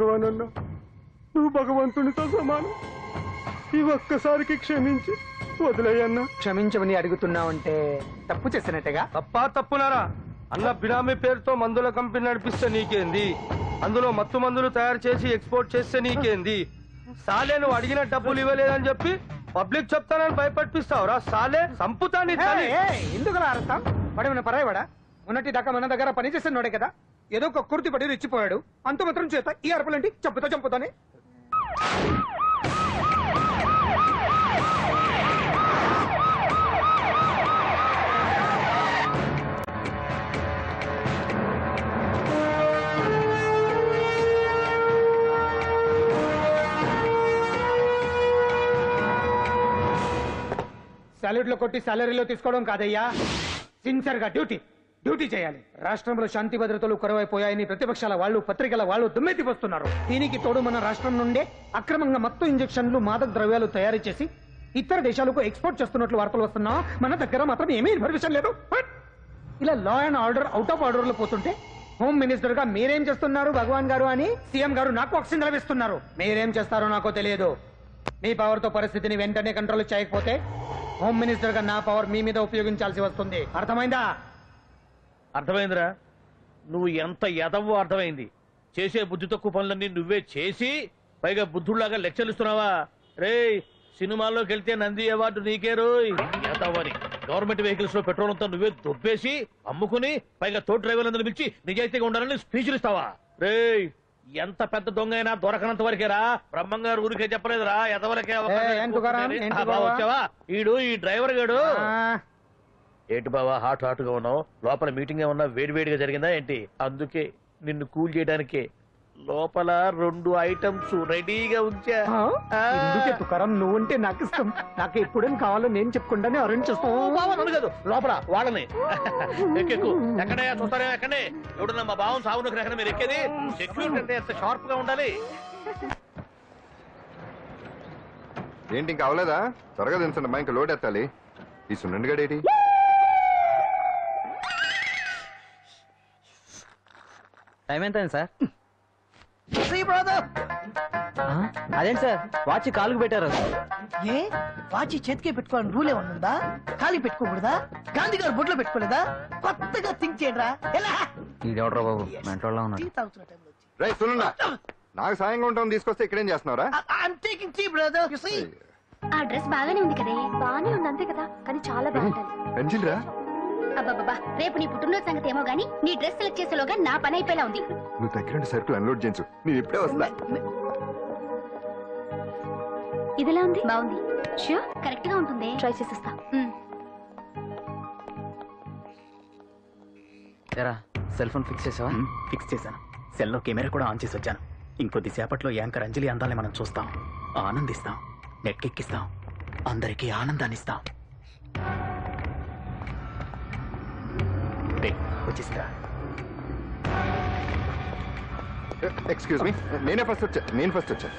భగవాన్ అన్నా నువ్వు భగవంతునితో సమానం ఈ ఒక్కసారికి క్షమించి వదిలేయన్నా క్షమించమని అడుగుతున్నావంటే తప్పు చేసినట్టుగా తప్పా తప్పునారా అన్న బినామీ పేరుతో మందుల కంపెనీ నడిపిస్తే నీకేంది అందులో మత్తు మందులు తయారు చేసి ఎక్స్పోర్ట్ చేస్తే నీకేంది సాలే నువ్వు అడిగిన డబ్బులు ఇవ్వలేదని చెప్పి పబ్లిక్ చెప్తానని భయపడిపిస్తావురా సాలే సంపుతాని ఎందుకు అర్థం వాడేమైనా పరాయవాడా ఉన్నటి దాకా మన దగ్గర పని చేసినోడే కదా ఏదో ఒక కుర్తి పడి రెచ్చిపోయాడు అంత మాత్రం చేత ఈ అరపలేంటి చంపుతా చంపుతానే సాలరీలో లో కొట్టి సాలరీలో తీసుకోవడం కాదయ్యా సిన్సియర్ గా డ్యూటీ డ్యూటీ చేయాలి రాష్ట్రంలో శాంతి భద్రతలు కరువైపోయాయని ప్రతిపక్షాల వాళ్ళు పత్రికల వాళ్ళు దుమ్మెత్తి వస్తున్నారు దీనికి తోడు మన రాష్ట్రం నుండే అక్రమంగా మత్తు ఇంజెక్షన్లు మాదక ద్రవ్యాలు తయారు చేసి ఇతర దేశాలకు ఎక్స్పోర్ట్ చేస్తున్నట్లు వార్తలు వస్తున్నా మన దగ్గర మాత్రం ఏమీ ఇన్ఫర్మేషన్ లేదు హట్! ఇలా law and order out of order లో పోతుంటే హోమ్ మినిస్టర్ గా మీరేం చేస్తున్నారు భగవాన్ గారు అని సీఎం గారు నాకు ఆక్సిజన్ లభిస్తున్నారు మీరేం చేస్తారో నాకు తెలియదు మీ పవర్ తో పరిస్థితిని వెంటనే కంట్రోల్ చేయకపోతే హోమ్ మినిస్టర్ గా నా పవర్ మీ మీద ఉపయోగించాల్సి వస్తుంది అర్థమైందా అర్థమైందిరా నువ్వు ఎంత ఎదవో అర్థమైంది చేసే బుద్ధి తక్కువ పనులన్నీ నువ్వే చేసి పైగా బుద్ధుళ్లాగా లెక్చర్లు ఇస్తున్నావా రేయ్ సినిమాల్లోకి వెళ్తే నంది అవార్డు నీకే రోయ్ ఎదవని గవర్నమెంట్ వెహికల్స్ లో పెట్రోల్ అంతా నువ్వే దొబ్బేసి అమ్ముకుని పైగా తోటి డ్రైవర్లందరూ పిలిచి నిజాయితీగా ఉండాలని స్పీచ్లు ఇస్తావా రేయ్ ఎంత పెద్ద దొంగ అయినా దొరకనంత వరకేరా బ్రహ్మంగారు ఊరికే చెప్పలేదురా ఎదవలకే అవకాశం ఏ, ఏంటి తుకారాం? ఎక్కువ ఏంటి ఆ, బావ బావ? వచ్చావా ఈడు ఈ డ్రైవర్ గాడు ఆ, ఏంటి బావా హాట్ హాట్ గా ఉన్నావు లోపల మీటింగ్ ఏమన్నా వేడి వేడిగా జరిగిందా ఏంటి అందుకే నిన్ను కూల్ చేయడానికే లోపల రెండు ఐటమ్స్ రెడీగా ఉంచా ఆ? ఆ. ఎందుకే తుకారం నువ్వుంటే నాకు ఇష్టం నాకు ఎప్పుడేం కావాలో నేను చెప్పుకుంటానే అరేంజ్ ఓ, చేస్తాను బావా నన్ను కాదు లోపల వాళ్ళని ఎక్కెక్కు ఎక్కడే చూస్తారే ఎక్కడే ఎవడన్నా మా బావం సాగునకు ఎక్కడ మీరు ఎక్కేది సెక్యూరిటీ అంటే ఎంత షార్ప్ గా ఉండాలి ఏంటి ఇంకా అవలేదా త్వరగా దించండి మా ఇంకా లోడ్ ఎత్తాలి ఈ సున్నండి గడేటి టైం ఎంత అయింది సార్ ఆ, అదేంటి సార్ వాచ్ కాలుకు పెట్టారు ఏ వాచి చేతికే పెట్టుకోవాలని రూల్ ఏమన్నా ఉందా ఖాళీ పెట్టుకోకూడదా గాంధీ గారు బొట్లో పెట్టుకోలేదా కొత్తగా థింక్ చేయడరా ఎలా ఇదెవడరా బాబు మెంటోళ్ళ ఉన్నాడు టీ తాగుతున్న టైంలో వచ్చి రై సునండా నాకు సాయంగా ఉంటాం తీసుకొస్తే ఇక్కడేం చేస్తున్నావురా I'm taking tea brother you see ఆ డ్రెస్ బాగానే ఉంది కదే బాగానే ఉంది అంతే కదా కానీ చాలా బాగుంటుంది పెన్సిల్ రా అబ్బాబ్బా రేపు నీ పుట్టినరోజు సంగతి ఏమో గానీ నీ డ్రెస్ సెలెక్ట్ చేసేలోగా నా పని అయిపోయేలా ఉంది నువ్వు దగ్గర సరుకులు అన్లోడ్ చేయించు నేను ఇప్పుడే వస్తా ఇదిలా ఉంది బాగుంది ష్యూర్ కరెక్ట్ గా ఉంటుంది ట్రై చేసేస్తా ఎరా సెల్ ఫోన్ ఫిక్స్ చేసావా ఫిక్స్ చేశాను సెల్లో కెమెరా కూడా ఆన్ చేసి వచ్చాను ఇంకొద్ది సేపట్లో యాంకర్ అంజలి అందాలని మనం చూస్తాం ఆనందిస్తాం నెట్కెక్కిస్తాం అందరికీ ఆనందాన్ని ఇస్తాం రే, వచ్చేసిందా ఎక్స్క్యూజ్ మీ నేనే ఫస్ట్ వచ్చా నేను ఫస్ట్ వచ్చా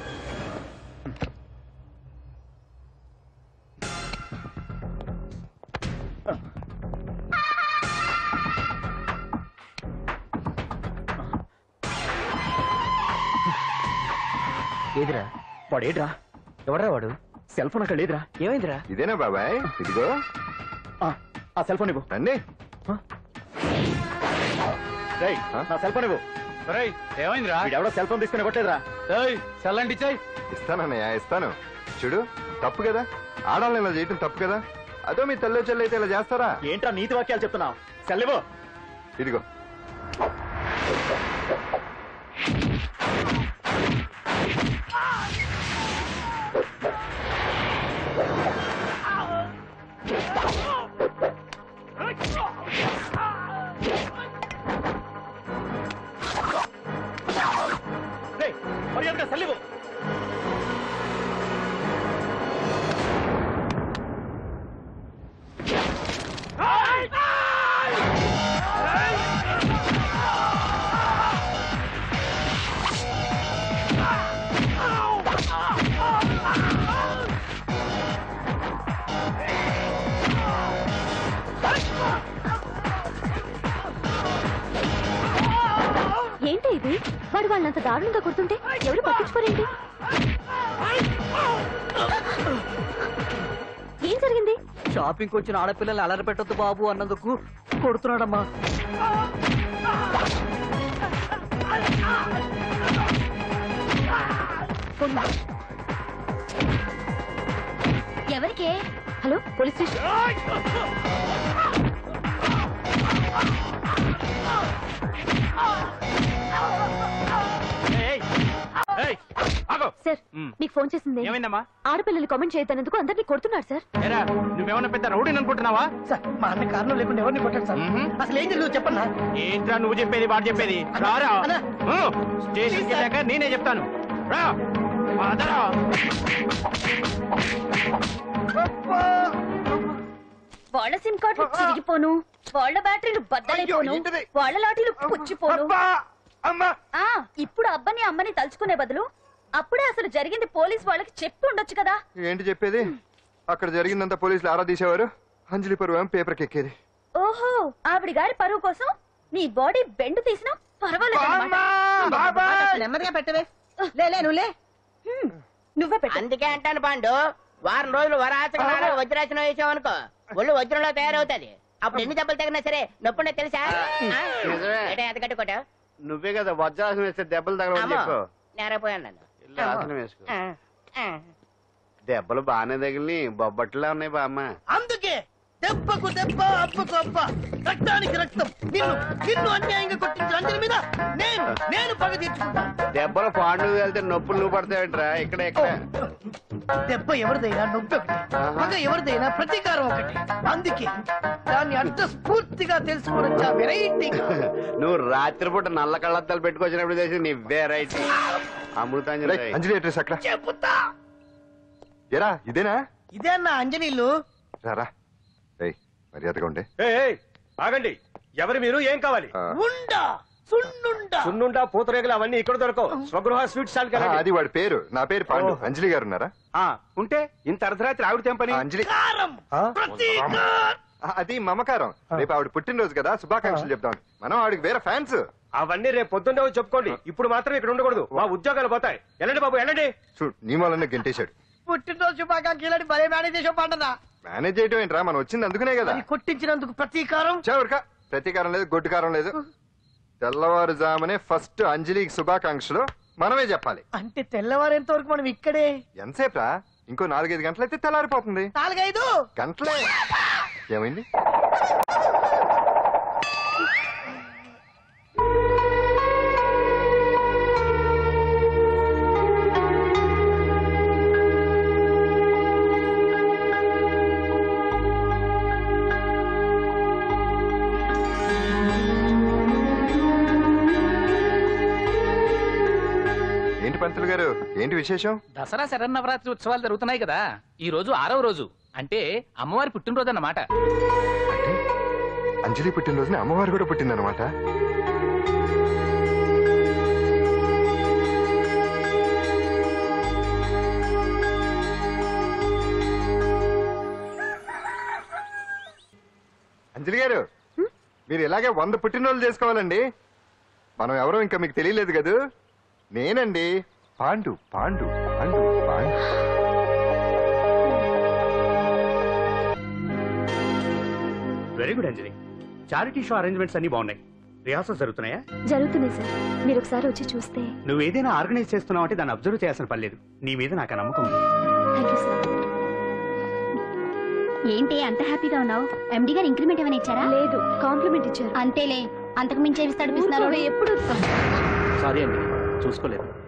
ఏదిరా వాడు ఏడ్రా ఎవడరా వాడు సెల్ ఫోన్ అక్కడ లేదురా ఏమైందిరా ఇదేనా బాబాయ్ ఇదిగో ఆ, ఆ సెల్ ఫోన్ ఇవ్వు రండి రేయ్, నా సెల్ ఫోన్ ఇవ్వు ఏమైందిరా వీడెవడో సెల్ ఫోన్ తీసుకుని ఇవ్వట్లేదురా చల్లండి చాయ్ ఇస్తానన్నయ్య ఇస్తాను చూడు తప్పు కదా ఆడాలని ఇలా చేయటం తప్పు కదా అదో మీ తల్లో చెల్లి అయితే ఇలా చేస్తారా ఏంట్రా నీతి వాక్యాలు చెప్తున్నావు సెల్ ఇవ్వు ఇదిగో రేయ్, మర్యాదగా సెల్ ఇవ్వు. ఏంటి ఇది వాడు వాళ్ళంత దారుణంగా కొడుతుంటే పట్టించుకోరేంటి ఏం జరిగింది షాపింగ్ వచ్చిన ఆడపిల్లల్ని అలర పెట్టొద్దు బాబు అన్నందుకు కొడుతున్నాడమ్మా ఎవరికే హలో పోలీస్ స్టేషన్ సార్ మీకు ఫోన్ చేసింది ఏమైందమ్మా ఆడపిల్లలు కామెంట్ చేయొద్దనేందుకు అందరినీ కొడుతున్నాడు సార్ ఏరా నువ్వేమన్నా పెద్ద రౌడీని అనుకుంటున్నావా సార్ మా అన్న కారణం లేకుండా ఎవరిని కొట్టాడు సార్ అసలు ఏం జరిగిందో చెప్పన్నా ఏంట్రా నువ్వు చెప్పేది వాడు చెప్పేది రారా అన్నా. స్టేషన్కి వెళ్ళాక నేనే చెప్తాను రా పదరా. వాళ్ళ సిమ్ కార్డులు చిరిగిపోను వాళ్ళ బ్యాటరీలు బద్దలైపోను అయ్యో, ఏంటిది? వాళ్ళ లాఠీలు పుచ్చిపోను అబ్బా! అమ్మా ఆ ఇప్పుడు అబ్బని అమ్మని తలుచుకునే బదులు అప్పుడే అసలు జరిగింది పోలీస్ వాళ్ళకి చెప్పి ఉండొచ్చు కదా ఏంటి చెప్పేది అక్కడ జరిగిందంతా పోలీసులు ఆరా తీసేవారు అంజలి పరువు పేపర్కి ఎక్కేది ఓహో ఆవిడ గారి పరువు కోసం నీ బాడీ బెండ్ తీసినా పర్వాలేదు నెమ్మదిగా పెట్టవే లే లే నువ్వు లే నువ్వే పెట్టు అందుకే అంటాను పాండు వారం రోజులు వరాచక వజ్రాసనం వేసామనుకో ఒళ్ళు వజ్రంలో తయారవుతుంది అప్పుడు ఎన్ని దెబ్బలు తగినా సరే నొప్పుండే తెలుసా ఆ? ఏటే ఎంత కట్టుకోటావు నువ్వే కదా వజ్రాసనం వేస్తే దెబ్బలు తగలవని చెప్పు నేరపోయాను నన్ను ఇల్లు ఆసనం వేసుకో ఆ, ఆ. దెబ్బలు బాగానే తగిలి బొబ్బట్లా ఉన్నాయి బామ్మ అందుకే దెబ్బకు దెబ్బ అబ్బకు అబ్బ రక్తానికి రక్తం నిన్ను నిన్ను అన్యాయంగా కొట్టించిన అంజలి మీద నేను నేను పగ తీర్చుకుంటాను దెబ్బలు పాండు వెళ్తే నొప్పులు నువ్వు పడతావేంట్రా ఇక్కడ ఇక్కడ దెబ్బ ఎవరిదైనా నొప్పి ఒకటి పగ ఎవరిదైనా ప్రతీకారం ఒకటి అందుకే దాన్ని అర్థ స్ఫూర్తిగా తెలుసుకోవచ్చా వెరైటీ నువ్వు రాత్రిపూట నల్ల కళ్ళద్దాలు పెట్టుకొచ్చినప్పుడు చేసి నీ వెరైటీ అమృతాంజలి రేయ్, అంజలి అడ్రస్ అక్కడ చెబుతా ఎరా ఇదేనా ఇదే అన్న అంజనీలు రారా రేయ్ మర్యాదగా ఉండే ఆగండి ఎవరు మీరు ఏం కావాలి ఆ, ఉండా సున్నుండా సున్నుండా పూతరేగలు అవన్నీ ఇక్కడ దొరకవు స్వగృహ స్వీట్ స్టాల్ ఆ, అది వాడి పేరు నా పేరు పాండు అంజలి గారు ఉన్నారా ఉంటే ఇంత అర్ధరాత్రి ఆవిడ తెంపని ఆ, అంజలి కారం ప్రతీకారం ఆ, అది మమకారం రేపు ఆవిడ పుట్టినరోజు కదా శుభాకాంక్షలు చెప్తాం మనం ఆవిడకి వేరే ఫ్యాన్స్ అవన్నీ రేపు పొద్దున్నే వచ్చి చెప్పుకోండి ఇప్పుడు మాత్రం ఇక్కడ ఉండకూడదు మా ఉద్యోగాలు పోతాయి వెళ్ళండి బాబు వెళ్ళండి చూడు నీ వల్లనే గెంటేశాడు పుట్టినరోజు శుభాకాంక్షలు భలే మేనేజ్ చేసావు పంటనా మేనేజ్ చేయటం ఏంట్రా మనం వచ్చింది అందుకునే కదా మరి కొట్టించినందుకు ప్రతీకారం చవరికా ప్రతీకారం లేదు గొడ్డుకారం లేదు తెల్లవారుజామునే ఫస్ట్ అంజలికి శుభాకాంక్షలు మనమే చెప్పాలి అంటే తెల్లవారేంత వరకు మనం ఇక్కడే ఎంతసేపురా ఇంకో నాలుగైదు గంటలైతే తెల్లారిపోతుంది నాలుగైదు గంటలే ఏమైంది ఏంటి పంతులు గారు ఏంటి విశేషం దసరా శరన్నవరాత్రి ఉత్సవాలు జరుగుతున్నాయి కదా ఈ రోజు ఆరవ రోజు అంటే అమ్మవారి పుట్టినరోజు అన్నమాట అంటే అంజలి పుట్టినరోజున అమ్మవారు కూడా పుట్టిందనమాట అంజలి గారు మీరు ఇలాగే వంద పుట్టినరోజులు చేసుకోవాలండి మనం ఎవరో ఇంకా మీకు తెలియలేదు కదూ నేనండి Pandu Pandu Pandu Pandu very good Anjali charity show arrangements అన్ని బాగున్నాయి రిహార్సల్స్ జరుగుతున్నాయా జరుగుతున్నాయి సార్ మీరు ఒకసారి వచ్చి చూస్తే నువ్వు ఏదైనా ఆర్గనైజ్ చేస్తున్నావు అంటే దాన్ని అబ్జర్వ్ చేయాల్సిన పని లేదు నీ మీద నాకు ఆ నమ్మకం ఉంది థ్యాంక్ యూ సార్ ఏంటి అంత హ్యాపీగా ఉన్నావు ఎండి గారు ఇంక్రిమెంట్ ఏమైనా ఇచ్చారా లేదు కాంప్లిమెంట్ ఇచ్చారు అంతేలే అంతకు మించి ఏమి తడిపిస్తున్నారు ఎప్పుడు సారీ అండి చూసుకోలేదు